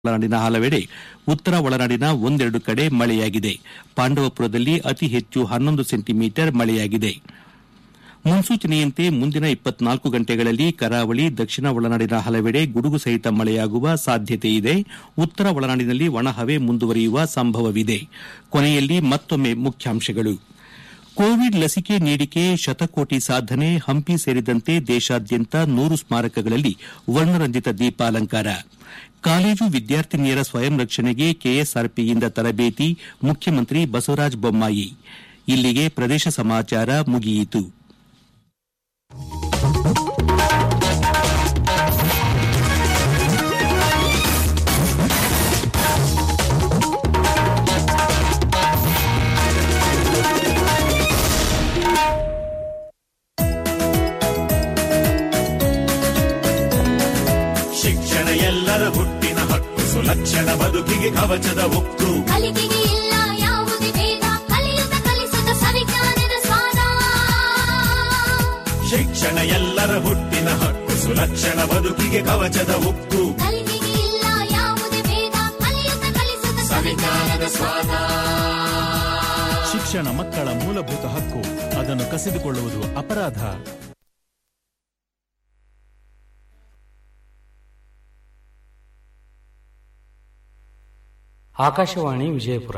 ಒಳನಾಡಿನ ಹಲವೆಡೆ ಉತ್ತರ ಒಳನಾಡಿನ ಒಂದೆರಡು ಕಡೆ ಮಳೆಯಾಗಿದೆ ಪಾಂಡವಪುರದಲ್ಲಿ ಅತಿ ಹೆಚ್ಚು ಹನ್ನೊಂದು ಸೆಂಟಿಮೀಟರ್ ಮಳೆಯಾಗಿದೆ ಮುನ್ಸೂಚನೆಯಂತೆ ಮುಂದಿನ ಇಪ್ಪತ್ನಾಲ್ಕು ಗಂಟೆಗಳಲ್ಲಿ ಕರಾವಳಿ ದಕ್ಷಿಣ ಒಳನಾಡಿನ ಹಲವೆಡೆ ಗುಡುಗು ಸಹಿತ ಮಳೆಯಾಗುವ ಸಾಧ್ಯತೆಯಿದೆ ಉತ್ತರ ಒಳನಾಡಿನಲ್ಲಿ ಒಣಹವೆ ಮುಂದುವರಿಯುವ ಸಂಭವವಿದೆ ಕೊನೆಯಲ್ಲಿ ಮತ್ತೊಮ್ಮೆ ಮುಖ್ಯಾಂಶಗಳು ಕೋವಿಡ್ ಲಸಿಕೆ ನೀಡಿಕೆ ಶತಕೋಟಿ ಸಾಧನೆ ಹಂಪಿ ಸೇರಿದಂತೆ ದೇಶಾದ್ಯಂತ ನೂರು ಸ್ಮಾರಕಗಳಲ್ಲಿ ವರ್ಣರಂಜಿತ ದೀಪಾಲಂಕಾರ ಕಾಲೇಜು ವಿದ್ಯಾರ್ಥಿನಿಯರ ಸ್ವಯಂ ರಕ್ಷಣೆಗೆ ಕೆಎಸ್ಆರ್ಪಿಯಿಂದ ತರಬೇತಿ ಮುಖ್ಯಮಂತ್ರಿ ಬಸವರಾಜ ಬೊಮ್ಮಾಯಿ ಇಲ್ಲಿಗೆ ಪ್ರದೇಶ ಸಮಾಚಾರ ಮುಗಿಯಿತು ಶಿಕ್ಷಣ ಎಲ್ಲರ ಹುಟ್ಟಿನ ಹಕ್ಕು ಸುಲಕ್ಷಣ ಬದುಕಿಗೆ ಕವಚದ ಉಕ್ಕು ಕಲಿಕೆಗೆ ಇಲ್ಲ ಯಾವುದೇ ಭೇದ ಕಲಿಯುತ್ತ ಕಲಿಸುತ್ತ ಸವಿಜ್ಞಾನದ ಸ್ವಾದ ಶಿಕ್ಷಣ ಎಲ್ಲರ ಹುಟ್ಟಿನ ಹಕ್ಕು ಸುಲಕ್ಷಣ ಬದುಕಿಗೆ ಕವಚದ ಉಕ್ಕು ಕಲಿಕೆಗೆ ಇಲ್ಲ ಯಾವುದೇ ಭೇದ ಕಲಿಯುತ್ತ ಕಲಿಸುತ್ತ ಸವಿಜ್ಞಾನದ ಸ್ವಾದ ಶಿಕ್ಷಣ ಮಕ್ಕಳ ಮೂಲಭೂತ ಹಕ್ಕು ಅದನ್ನು ಕಸಿದುಕೊಳ್ಳುವುದು ಅಪರಾಧ ಆಕಾಶವಾಣಿ ವಿಜಯಪುರ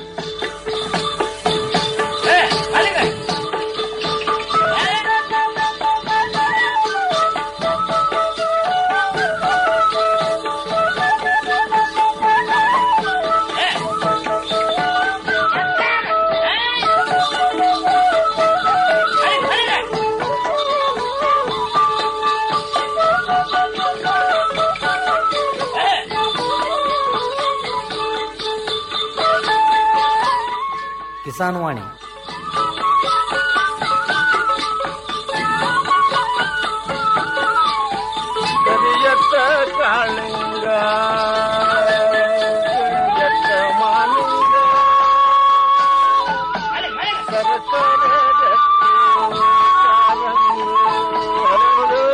ಕಿಸಾನ್ ವಾಣಿ ಕರಿಯತ್ತ ಕಾಳಿಂಗ ಕರಿಯತ್ತ ಮಾಲಿಂಗ ಸರಸರ ರಕ್ತಿ ಕಾರಂಗಿ ಹರಡು.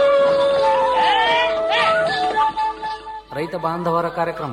ರೈತ ಬಾಂಧವರ ಕಾರ್ಯಕ್ರಮ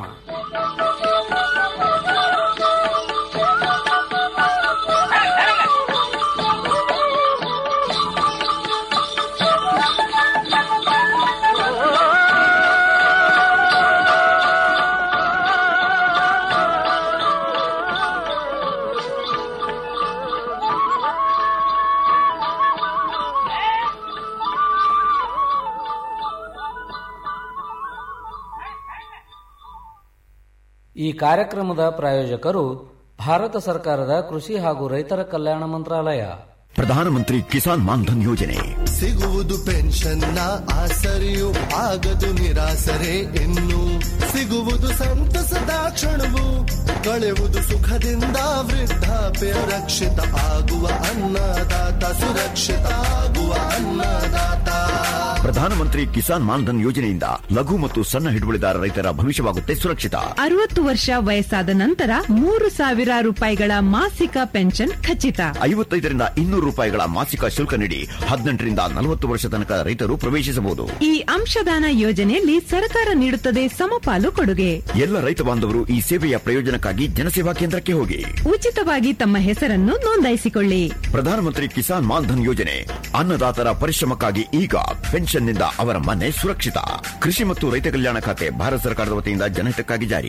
ಈ ಕಾರ್ಯಕ್ರಮದ ಪ್ರಾಯೋಜಕರು ಭಾರತ ಸರ್ಕಾರದ ಕೃಷಿ ಹಾಗೂ ರೈತರ ಕಲ್ಯಾಣ ಮಂತ್ರಾಲಯ ಪ್ರಧಾನಮಂತ್ರಿ ಕಿಸಾನ್ ಮಾನ್ಧನ್ ಯೋಜನೆ ಸಿಗುವುದು ಪೆನ್ಷನ್ನ ಆಸರೆಯು ಆಗದು ನಿರಾಸರೆ ಇನ್ನು ಸಿಗುವುದು ಸಂತಸದ ಕ್ಷಣವು ಕಳೆಯುವುದು ಸುಖದಿಂದ ವೃದ್ಧಾಪ್ಯ ರಕ್ಷಿತ ಆಗುವ ಅನ್ನದಾತ ಸುರಕ್ಷಿತ ಆಗುವ ಅನ್ನದಾತ ಪ್ರಧಾನಮಂತ್ರಿ ಕಿಸಾನ್ ಮಾನ್ಧನ್ ಯೋಜನೆಯಿಂದ ಲಘು ಮತ್ತು ಸಣ್ಣ ಹಿಡುವಳಿದಾರ ರೈತರ ಭವಿಷ್ಯವಾಗುತ್ತೆ ಸುರಕ್ಷಿತ ಅರವತ್ತು ವರ್ಷ ವಯಸ್ಸಾದ ನಂತರ ಮೂರು ಸಾವಿರ ರೂಪಾಯಿಗಳ ಮಾಸಿಕ ಪೆನ್ಷನ್ ಖಚಿತ ಐವತ್ತೈದರಿಂದ ಇನ್ನೂರು ರೂಪಾಯಿಗಳ ಮಾಸಿಕ ಶುಲ್ಕ ನೀಡಿ ಹದಿನೆಂಟರಿಂದ ನಲವತ್ತು ವರ್ಷ ತನಕ ರೈತರು ಪ್ರವೇಶಿಸಬಹುದು ಈ ಅಂಶದಾನ ಯೋಜನೆಯಲ್ಲಿ ಸರ್ಕಾರ ನೀಡುತ್ತದೆ ಸಮಪಾಲು ಕೊಡುಗೆ ಎಲ್ಲ ರೈತ ಬಾಂಧವರು ಈ ಸೇವೆಯ ಪ್ರಯೋಜನಕ್ಕಾಗಿ ಜನಸೇವಾ ಕೇಂದ್ರಕ್ಕೆ ಹೋಗಿ ಉಚಿತವಾಗಿ ತಮ್ಮ ಹೆಸರನ್ನು ನೋಂದಾಯಿಸಿಕೊಳ್ಳಿ ಪ್ರಧಾನಮಂತ್ರಿ ಕಿಸಾನ್ ಮಾನ್ಧನ್ ಯೋಜನೆ ಅನ್ನದಾತರ ಪರಿಶ್ರಮಕ್ಕಾಗಿ ಈಗ ಪೆನ್ಷನ್ನಿಂದ ಅವರ ಮನೆ ಸುರಕ್ಷಿತ ಕೃಷಿ ಮತ್ತು ರೈತ ಕಲ್ಯಾಣ ಖಾತೆ ಭಾರತ ಸರ್ಕಾರದ ವತಿಯಿಂದ ಜನಹಿತಕ್ಕಾಗಿ ಜಾರಿ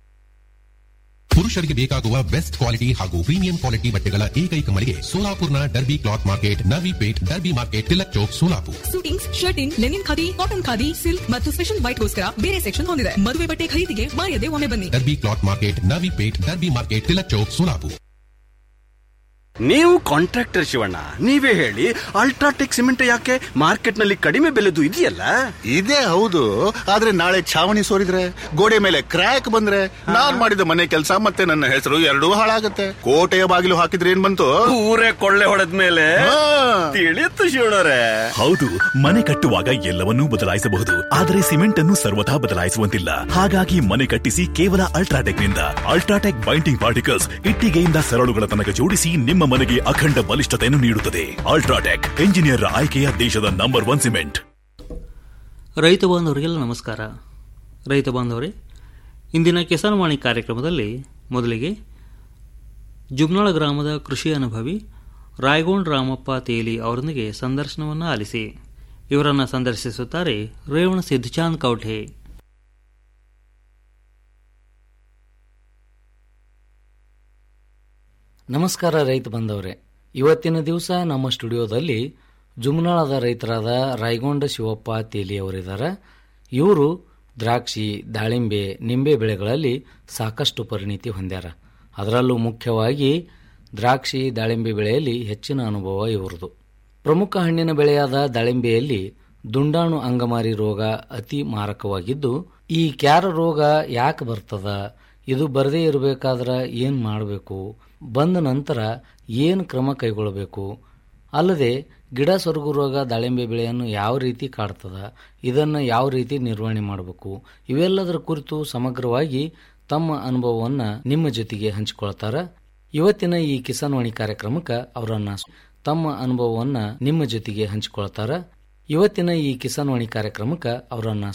ಪುರುಷರಿಗೆ ಬೇಕಾಗುವ ಬೆಸ್ಟ್ ಕ್ವಾಲಿಟಿ ಹಾಗೂ ಪ್ರೀಮಿಯಂ ಕ್ವಾಲಿಟಿ ಬಟ್ಟೆಗಳ ಏಕೈಕ ಮಳಿಗೆ ಸೋಲಾಪುರ್ನ Derby cloth market Navi Peth Derby market Tilak Chowk Solapur suitings shirting linen khadi cotton khadi silk ಮತ್ತು ಸ್ಪೆಷಲ್ ವೈಟ್ಗೋಸ್ಕರ ಬೇರೆ ಸೆಕ್ಷನ್ ಹೊಂದಿದೆ ಮದುವೆ ಬಟ್ಟೆ ಖರೀದಿಗೆ ಮಾಯದೆ ಒಮ್ಮೆ ಬನ್ನಿ Derby cloth market Navi Peth Derby market Tilak Chowk Solapur ನೀವು ಕಾಂಟ್ರಾಕ್ಟರ್ ಶಿವಣ್ಣ ನೀವೇ ಹೇಳಿ ಅಲ್ಟ್ರಾಟೆಕ್ ಸಿಮೆಂಟ್ ಯಾಕೆ ಮಾರ್ಕೆಟ್ ನಲ್ಲಿ ಕಡಿಮೆ ಬೆಲೆದು ಇದೆಯಲ್ಲ ಇದೇ ಹೌದು ಆದ್ರೆ ನಾಳೆ ಛಾವಣಿ ಸೋರಿದ್ರೆ ಗೋಡೆ ಮೇಲೆ ಕ್ರ್ಯಾಕ್ ಬಂದ್ರೆ ನಾನ್ ಮಾಡಿದ ಮನೆ ಕೆಲಸ ಮತ್ತೆ ನನ್ನ ಹೆಸರು ಎರಡೂ ಹಾಳಾಗತ್ತೆ ಕೋಟೆಯ ಬಾಗಿಲು ಹಾಕಿದ್ರೆ ಏನ್ ಬಂತು ಊರೇ ಕೊಳ್ಳೆ ಹೊಡೆದ ಮೇಲೆ ತಿಳಿಯುತ್ತು ಶಿವಣ್ಣರೇ ಹೌದು ಮನೆ ಕಟ್ಟುವಾಗ ಎಲ್ಲವನ್ನೂ ಬದಲಾಯಿಸಬಹುದು ಆದರೆ ಸಿಮೆಂಟ್ ಅನ್ನು ಸರ್ವಥಾ ಬದಲಾಯಿಸುವಂತಿಲ್ಲ ಹಾಗಾಗಿ ಮನೆ ಕಟ್ಟಿಸಿ ಕೇವಲ ಅಲ್ಟ್ರಾಟೆಕ್ ನಿಂದ ಅಲ್ಟ್ರಾಟೆಕ್ ಬೈಂಡಿಂಗ್ ಪಾರ್ಟಿಕಲ್ಸ್ ಇಟ್ಟಿಗೆಯಿಂದ ಸರಳುಗಳ ತನಕ ಜೋಡಿಸಿ ನಿಮ್ಮ ಮನೆಗೆ ಅಖಂಡ ಬಲಿಷ್ಠತೆಯನ್ನು ನೀಡುತ್ತದೆ ಅಲ್ಟ್ರಾಟೆಕ್ ಎಂಜಿನಿಯರ್ ಆಯ್ಕೆಯ ದೇಶದ ನಂಬರ್ ಒನ್ ಸಿಮೆಂಟ್ ರೈತ ಬಾಂಧವರಿಗೆಲ್ಲ ನಮಸ್ಕಾರ ರೈತ ಬಾಂಧವರೇ ಇಂದಿನ ಕಿಸಾನ್ವಾಣಿ ಕಾರ್ಯಕ್ರಮದಲ್ಲಿ ಮೊದಲಿಗೆ ಜುಗ್ನಾಳ ಗ್ರಾಮದ ಕೃಷಿ ಅನುಭವಿ ರಾಯಗೋಂಡ್ ರಾಮಪ್ಪ ತೇಲಿ ಅವರೊಂದಿಗೆ ಸಂದರ್ಶನವನ್ನು ಆಲಿಸಿ ಇವರನ್ನು ಸಂದರ್ಶಿಸುತ್ತಾರೆ ರೇವಣ ಸಿದ್ಧಚಾಂದ್ ಕೌಠೆ ನಮಸ್ಕಾರ ರೈತ ಬಂದವರೇ ಇವತ್ತಿನ ದಿವಸ ನಮ್ಮ ಸ್ಟುಡಿಯೋದಲ್ಲಿ ಜುಮ್ನಾಳದ ರೈತರಾದ ರಾಯಗೊಂಡ ಶಿವಪ್ಪ ತೇಲಿ ಅವರಿದ್ದಾರೆ ಇವರು ದ್ರಾಕ್ಷಿ ದಾಳಿಂಬೆ ನಿಂಬೆ ಬೆಳೆಗಳಲ್ಲಿ ಸಾಕಷ್ಟು ಪರಿಣಿತಿ ಹೊಂದ್ಯಾರ ಅದರಲ್ಲೂ ಮುಖ್ಯವಾಗಿ ದ್ರಾಕ್ಷಿ ದಾಳಿಂಬೆ ಬೆಳೆಯಲ್ಲಿ ಹೆಚ್ಚಿನ ಅನುಭವ ಇವರದು ಪ್ರಮುಖ ಹಣ್ಣಿನ ಬೆಳೆಯಾದ ದಾಳಿಂಬೆಯಲ್ಲಿ ದುಂಡಾಣು ಅಂಗಮಾರಿ ರೋಗ ಅತಿ ಮಾರಕವಾಗಿದ್ದು ಈ ಕ್ಯಾರ ರೋಗ ಯಾಕೆ ಬರ್ತದ ಇದು ಬರದೇ ಇರಬೇಕಾದ್ರೆ ಏನು ಮಾಡಬೇಕು ಬಂದ ನಂತರ ಏನು ಕ್ರಮ ಕೈಗೊಳ್ಳಬೇಕು ಅಲ್ಲದೆ ಗಿಡ ಸೊರಗು ರೋಗ ದಾಳಿಂಬೆ ಬೆಳೆಯನ್ನು ಯಾವ ರೀತಿ ಕಾಡ್ತದ ಇದನ್ನು ಯಾವ ರೀತಿ ನಿರ್ವಹಣೆ ಮಾಡಬೇಕು ಇವೆಲ್ಲದರ ಕುರಿತು ಸಮಗ್ರವಾಗಿ ತಮ್ಮ ಅನುಭವವನ್ನು ನಿಮ್ಮ ಜೊತೆಗೆ ಹಂಚಿಕೊಳ್ತಾರ ಇವತ್ತಿನ ಈ ಕಿಸಾನ್ವಾಣಿ ಕಾರ್ಯಕ್ರಮಕ್ಕೆ ಅವರನ್ನ ತಮ್ಮ ಅನುಭವವನ್ನು ನಿಮ್ಮ ಜೊತೆಗೆ ಹಂಚಿಕೊಳ್ತಾರ ಇವತ್ತಿನ ಈ ಕಿಸಾನ್ವಾಣಿ ಕಾರ್ಯಕ್ರಮಕ್ಕೆ ಅವರನ್ನ